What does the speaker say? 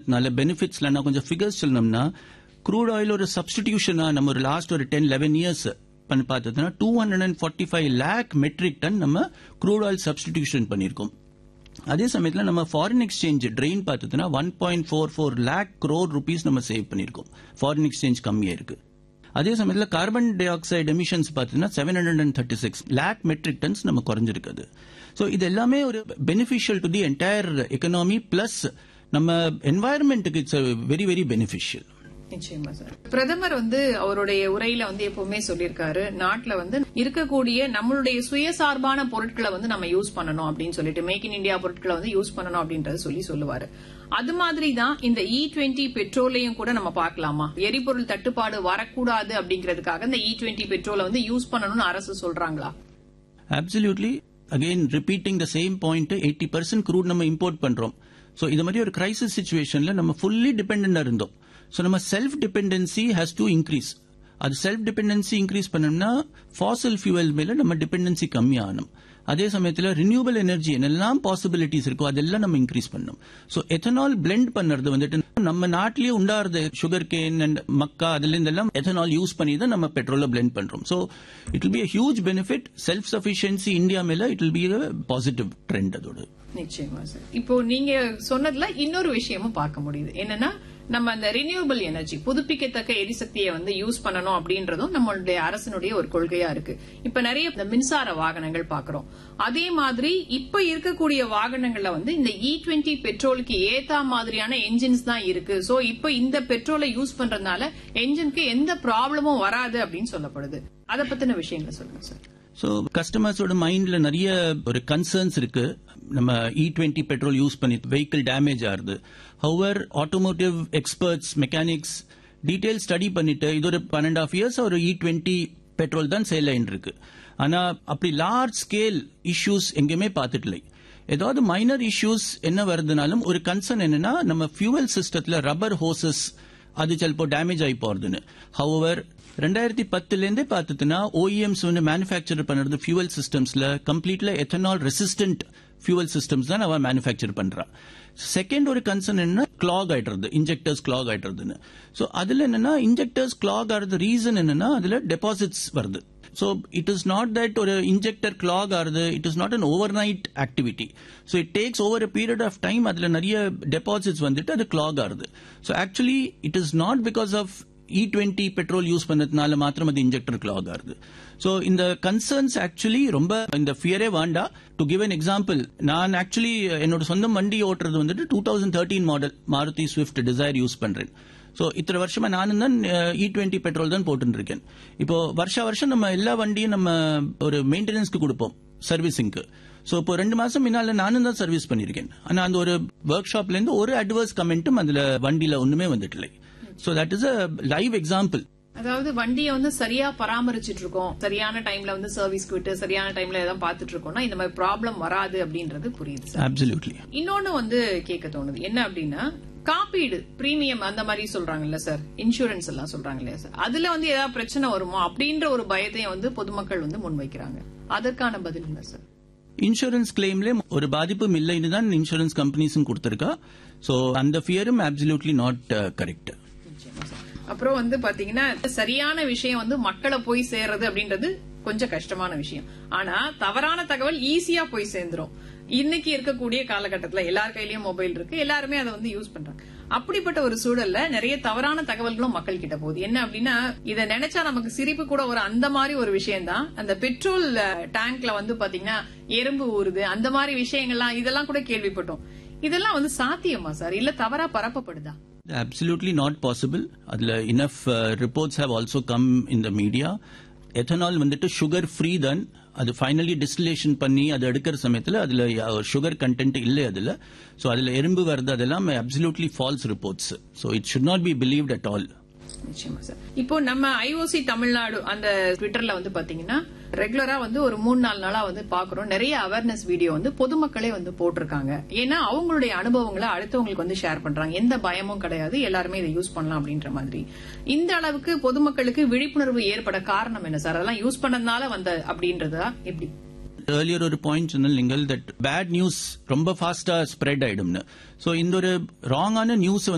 பண்றதுனால பெனிஃபிட்ஸ்ல நான் கொஞ்சம் ஃபிகர்ஸ் சொல்லணும்னா க்ரூட் ஆயில் ஒரு சப்ஸ்டிடியூஷனா நம்ம ஒரு லாஸ்ட் ஒரு டென் லெவன் இயர்ஸ் பண்ணி பார்த்ததுன்னா two hundred and forty five lakh metric tonne நம்ம க்ரூட் ஆயில் சப்ஸ்டிடியூஷன் பண்ணியிருக்கோம் அதே சமயத்தில் நம்ம ஃபாரின் எக்ஸ்சேஞ்ச் ட்ரெயின் பார்த்ததுன்னா one point four four lakh crore rupees நம்ம சேவ் பண்ணியிருக்கோம் ஃபாரின் எக்ஸ்சேஞ்ச் கம்மியா இருக்கு அதே சமயத்தில் கார்பன் டை ஆக்சைடு எமிஷன்ஸ் பார்த்தீங்கன்னா seven hundred and thirty six lakh metric tonnes நம்ம குறைஞ்சிருக்குது ஸோ இது எல்லாமே ஒரு beneficial to the entire economy plus நம்ம என்வாயர்மெண்ட்டுக்கு இட்ஸ் வெரி வெரி பெனிஃபிஷியல் நிச்சயமா சார் பிரதமர் வந்து அவருடைய உரையில வந்து எப்பவுமே சொல்லியிருக்காரு நாட்டுல வந்து இருக்கக்கூடிய நம்மளுடைய சுயசார்பான பொருட்களை வந்து நம்ம யூஸ் பண்ணணும் அப்படின்னு சொல்லிட்டு மேக் இன் இந்தியா பொருட்களை வந்து யூஸ் பண்ணணும் அப்படின்றத சொல்லி சொல்லுவாரு அது மாதிரி தான் இந்த இ டுவெண்ட்டி பெட்ரோலையும் கூட நம்ம பார்க்கலாமா எரிபொருள் தட்டுப்பாடு வரக்கூடாது அப்படிங்கிறதுக்காக இந்த இ டுவெண்ட்டி பெட்ரோலை வந்து யூஸ் பண்ணணும்னு அரசு சொல்றாங்களா absolutely again repeating the same point eighty percent crude நம்ம இம்போர்ட் பண்றோம் ஸோ இது மாதிரி ஒரு கிரைசிஸ் சுச்சுவேஷன்ல நம்ம ஃபுல்லி டிபெண்டா இருந்தோம் ஸோ நம்ம self dependency has to increase அது செல்ஃப் டிபெண்டன்சி இன்க்ரீஸ் பண்ணோம்னா ஃபாசல் ஃபியூவல் மேல நம்ம டிபெண்டன்சி கம்மியாகணும் அதே சமயத்தில் ரினியூவல் எனர்ஜி என்னெல்லாம் பாசிபிலிட்டிஸ் இருக்கோ அதெல்லாம் நம்ம இன்க்ரீஸ் பண்ணணும் ஸோ எத்தனால் பிளெண்ட் பண்ணுறது வந்துட்டு நம்ம நாட்டிலேயே உண்டாடுற சுகர் கேன் அண்ட் மக்கா அதுல இருந்தெல்லாம் எத்தனால் யூஸ் பண்ணி தான் நம்ம பெட்ரோலை பிளெண்ட் பண்றோம் so it will be huge benefit self sufficiency India மேல it will be positive trend அதோட நிச்சயமா சார் இப்போ நீங்க சொன்னதுல இன்னொரு விஷயமும் பார்க்க முடியுது என்னன்னா நம்ம அந்த ரினியூவபிள் எனர்ஜி புதுப்பிக்கத்தக்க எரிசக்தியை வந்து யூஸ் பண்ணணும் அப்படின்றதும் நம்மளுடைய அரசனுடைய ஒரு கொள்கையா இருக்கு இப்ப நிறைய இந்த மின்சார வாகனங்கள் பாக்குறோம் அதே மாதிரி இப்ப இருக்கக்கூடிய வாகனங்கள்ல வந்து இந்த இ டுவெண்ட்டி பெட்ரோலுக்கு ஏத்தா மாதிரியான என்ஜின்ஸ் தான் இருக்கு சோ இப்ப இந்த பெட்ரோலை யூஸ் பண்றதுனால என்ஜினுக்கு எந்த ப்ராப்ளமும் வராது அப்படின்னு சொல்லப்படுது அதை பத்தின விஷயங்களை சொல்லுங்க சார் ஸோ கஸ்டமர்ஸோட மைண்ட்ல நிறைய ஒரு கன்சர்ன்ஸ் இருக்கு நம்ம இ டுவெண்ட்டி பெட்ரோல் யூஸ் பண்ணி வெஹிக்கிள் டேமேஜ் ஆகுது our automotive experts mechanics detail study பண்ணிட்டு இது ஒரு பன்னெண்டு ஆஃப் இயர்ஸ் ஒரு இ டுவெண்ட்டி பெட்ரோல் தான் சேல் ஆயிட்டு இருக்கு ஆனா அப்படி லார்ஜ் ஸ்கேல் இஷ்யூஸ் எங்கேயுமே பார்த்துட்டு இல்லை ஏதாவது மைனர் இஷ்யூஸ் என்ன வருதுனாலும் ஒரு கன்சர்ன் என்னன்னா நம்ம ஃபியூவல் சிஸ்டத்துல ரப்பர் ஹோசஸ் அது சிலப்போ டேமேஜ் ஆகி போறதுன்னு ஹவர் ரெண்டாயிரத்தி பத்துல இருந்தே பார்த்துட்டுனா ஓஇஎம்ஸ் வந்து மேனுஃபேக்சர் பண்ணுறது ஃபியூவல் சிஸ்டம்ஸ்ல கம்ப்ளீட்ல எத்தனால் ரெசிஸ்டன்ட் ஃபியூவல் சிஸ்டம்ஸ் தான் அவன் மேனுஃபேக்சர் பண்றான் செகண்ட் ஒரு கன்சர்ன் என்ன கிளாக் ஆயிடுறது இன்ஜெக்டர்ஸ் கிளாக் ஆயிடுறதுன்னு ஸோ அதுல என்னன்னா இன்ஜெக்டர்ஸ் கிளாக் ஆகிறது ரீசன் என்னன்னா அதுல டெபாசிட்ஸ் வருது so it is not that ஒரு இன்ஜெக்டர் கிளாக் ஆகுது it is not an overnight activity so it takes over a period of time அதில் நிறைய டெபாசிட்ஸ் வந்துட்டு அது கிளாக் ஆகுது so actually it is not because of E twenty petrol use பண்ணதுனால மாத்திரம் அது இன்ஜெக்டர் கிளாக் ஆகுது ஸோ இந்த கன்சர்ன்ஸ் ஆக்சுவலி ரொம்ப இந்த ஃபியரே வேண்டா டு கிவ் அன் எக்ஸாம்பிள் நான் ஆக்சுவலி என்னோட சொந்த வண்டி ஓட்டுறது வந்துட்டு two thousand thirteen model Maruti Swift Dzire use பண்றேன் ஸோ இத்தனை வருஷமா நானும் தான் இ டுவெண்ட்டி பெட்ரோல் தான் போட்டு இருக்கேன் இப்போ வருஷ வருஷம் நம்ம எல்லா வண்டியும் நம்ம ஒரு மெயின்டெனன்ஸ்க்கு கொடுப்போம் சர்வீசிங்க்கு ஸோ இப்போ ரெண்டு மாசம் முன்னால நானும் தான் சர்வீஸ் பண்ணியிருக்கேன் ஆனா அந்த ஒரு ஒர்க் ஷாப்ல இருந்து ஒரு அட்வர்ஸ் கமெண்ட்டும் அதுல வண்டியில ஒண்ணுமே வந்துட்டு so that is a live example அதாவது வண்டியை வந்து சரியா பராமரிச்சிட்டு இருக்கோம் சரியான டைம்ல வந்து சர்வீஸ்க்கு விட்டு சரியான டைம்ல எதாவது பாத்துட்டு இருக்கோம்னா இந்த மாதிரி ப்ராப்ளம் வராது அப்படின்றது புரியுது சார் அப்சல்யூட்லி இன்னொன்னு வந்து கேட்க தோணுது என்ன அப்படின்னா காப்பீடு பிரீமியம் அந்த மாதிரி சொல்றாங்கல்ல சார் இன்சூரன்ஸ் எல்லாம் சொல்றாங்க இல்லையா சார் அதுல வந்து ஏதாவது பிரச்சனை வருமோ அப்படின்ற ஒரு பயத்தையும் வந்து பொதுமக்கள் வந்து முன்வைக்கிறாங்க அதற்கான பதில் என்ன சார் இன்சூரன்ஸ் கிளைம்ல ஒரு பாதிப்பும் இல்லைன்னு தான் இன்சூரன்ஸ் கம்பெனிஸும் கொடுத்திருக்கா ஸோ அந்த ஃபியரும் அப்சல்யூட்லி நாட் கரெக்ட் நிச்சயமா சார். அப்புறம் வந்து பாத்தீங்கன்னா சரியான விஷயம் வந்து மக்களை போய் சேர்றது அப்படின்றது கொஞ்சம் கஷ்டமான விஷயம் ஆனா தவறான தகவல் ஈஸியா போய் சேர்ந்துரும் இன்னைக்கு இருக்கக்கூடிய காலகட்டத்துல எல்லார் கையிலயும் மொபைல் இருக்கு எல்லாருமே அதை வந்து யூஸ் பண்றாங்க அப்படிப்பட்ட ஒரு சூழல்ல நிறைய தவறான தகவல்களும் மக்கள் கிட்ட போகுது என்ன அப்படின்னா இதை நினைச்சா நமக்கு சிரிப்பு கூட ஒரு அந்த மாதிரி ஒரு விஷயம் தான் அந்த பெட்ரோல் டேங்க்ல வந்து பாத்தீங்கன்னா எறும்பு ஊறுது அந்த மாதிரி விஷயங்கள்லாம் இதெல்லாம் கூட கேள்விப்பட்டோம் இதெல்லாம் வந்து சாத்தியமா சார் இல்ல தவறா பரப்பப்படுதா absolutely not possible அதுல enough uh, reports have also come in the media ethanol வந்துட்டு சுகர் ஃப்ரீ தான் அது ஃபைனலி டிஸ்டிலேஷன் பண்ணி அது எடுக்கிற சமயத்தில் அதுல சுகர் கண்டென்ட் இல்லை அதுல ஸோ அதுல எறும்பு வருது அதெல்லாம் absolutely false reports so it should not be believed at all நிச்சயமா சார் இப்போ நம்ம ஐஓசி தமிழ்நாடு அந்த ட்விட்டர்ல வந்து பாத்தீங்கன்னா ரெகுலரா வந்து ஒரு மூணு நாலு நாளா வந்து பாக்குறோம் நிறைய அவேர்னஸ் வீடியோ வந்து பொதுமக்களே வந்து போட்டிருக்காங்க ஏன்னா அவங்களுடைய அனுபவங்களை அடுத்தவங்களுக்கு வந்து ஷேர் பண்றாங்க எந்த பயமும் கிடையாது எல்லாருமே இதை யூஸ் பண்ணலாம் அப்படின்ற மாதிரி இந்த அளவுக்கு பொதுமக்களுக்கு விழிப்புணர்வு ஏற்பட காரணம் என்ன சார் அதெல்லாம் யூஸ் பண்ணதுனால வந்த அப்படின்றதா எப்படி ஏர்லியர் ஒரு பாயிண்ட் சொன்னல் நீங்கள் தட் பேட் நியூஸ் ரொம்ப ஃபாஸ்டா ஸ்ப்ரெட் ஆயிடும்னு ஸோ இந்த ஒரு ராங்கான நியூஸ்